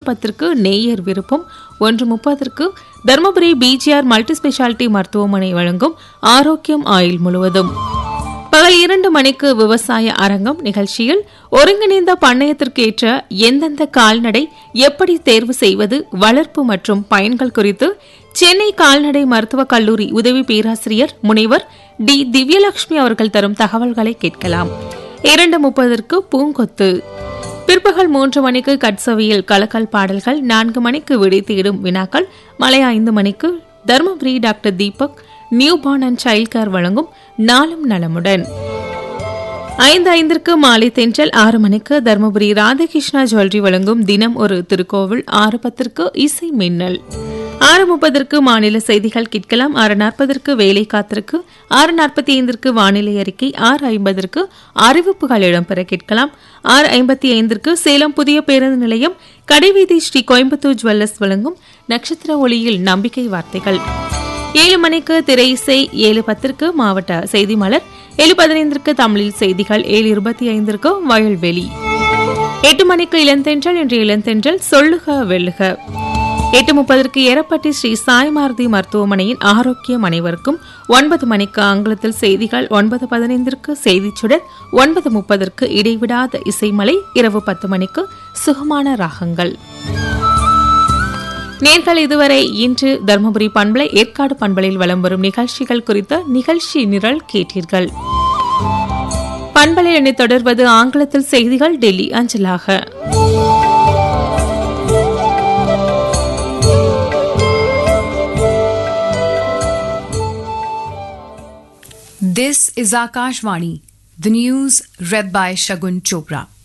பத்திற்கு நேயர் விருப்பம் ஒன்று முப்பதற்கு தருமபுரி பிஜிஆர் மல்டி ஸ்பெஷாலிட்டி மருத்துவமனை வழங்கும் ஆரோக்கியம் ஆயுள் முழுவதும் பகல் இரண்டு மணிக்கு விவசாய அரங்கம் நிகழ்ச்சியில் ஒருங்கிணைந்த பண்ணையத்திற்கு ஏற்ற எந்தெந்த கால்நடை எப்படி தேர்வு செய்வது வளர்ப்பு மற்றும் பயன்கள் குறித்து சென்னை கால்நடை மருத்துவக் கல்லூரி உதவி பேராசிரியர் முனைவர் டி திவ்யலட்சுமி அவர்கள் தரும் தகவல்களை கேட்கலாம் இரண்டு முப்பதற்கு பூங்கொத்து பிற்பகல் மூன்று மணிக்கு கட்சவியல் கலக்கல் பாடல்கள் நான்கு மணிக்கு விடை தேடும் வினாக்கள் மலை ஐந்து மணிக்கு Dharmapuri doctor Deepak new born and child care வழங்கும் நாளும் நலமுடன் ஐந்து ஐந்திற்கு மாலை தென்றல் ஆறு மணிக்கு தருமபுரி ராதாகிருஷ்ணா ஜுவல்லரி வழங்கும் தினம் ஒரு திருக்கோவில் ஆறு பத்திற்கு இசை மின்னல் ஆறு முப்பதற்கு மாநில செய்திகள் கேட்கலாம் ஆறு நாற்பதற்கு வேலை காத்திருக்கு ஆறு நாற்பத்தி ஐந்திற்கு வானிலை அறிக்கை ஆறு ஐம்பதற்கு அறிவிப்புகள் இடம்பெற கேட்கலாம் ஆறு ஐம்பத்தி ஐந்திற்கு சேலம் புதிய பேருந்து நிலையம் கடைவீதி ஸ்ரீ கோயம்புத்தூர் ஜுவல்லர்ஸ் வழங்கும் நட்சத்திர ஒளியில் நம்பிக்கை வார்த்தைகள் ஏழு மணிக்கு திரை இசை ஏழு பத்திற்கு மாவட்ட செய்தி மலர் ஏழு பதினைந்திற்கு தமிழில் செய்திகள் ஏழு இருபத்தி ஐந்திற்கு வயல்வெளி எட்டு மணிக்கு இளந்தென்றல் என்று இளந்தென்றல் சொல்லுக வெல்லுக எட்டு முப்பதற்கு எரப்பட்டி ஸ்ரீ சாய்மாருதி மருத்துவமனையின் ஆரோக்கியம் அனைவருக்கும் ஒன்பது மணிக்கு ஆங்கிலத்தில் செய்திகள் ஒன்பது பதினைந்திற்கு செய்திச் சுடர் ஒன்பது முப்பதற்கு இடைவிடாத இசைமலை இரவு பத்து மணிக்கு சுகமான ராகங்கள் நேர்கள் இதுவரை இன்று தருமபுரி பண்பலை ஏற்காடு பண்பலையில் வலம் வரும் நிகழ்ச்சிகள் குறித்த நிகழ்ச்சி நிரல் கேட்டீர்கள் பண்பலை எண்ணை தொடர்வது ஆங்கிலத்தில் செய்திகள் டெல்லி அஞ்சலாக This is Akashvani, the news read by Shagun Chopra.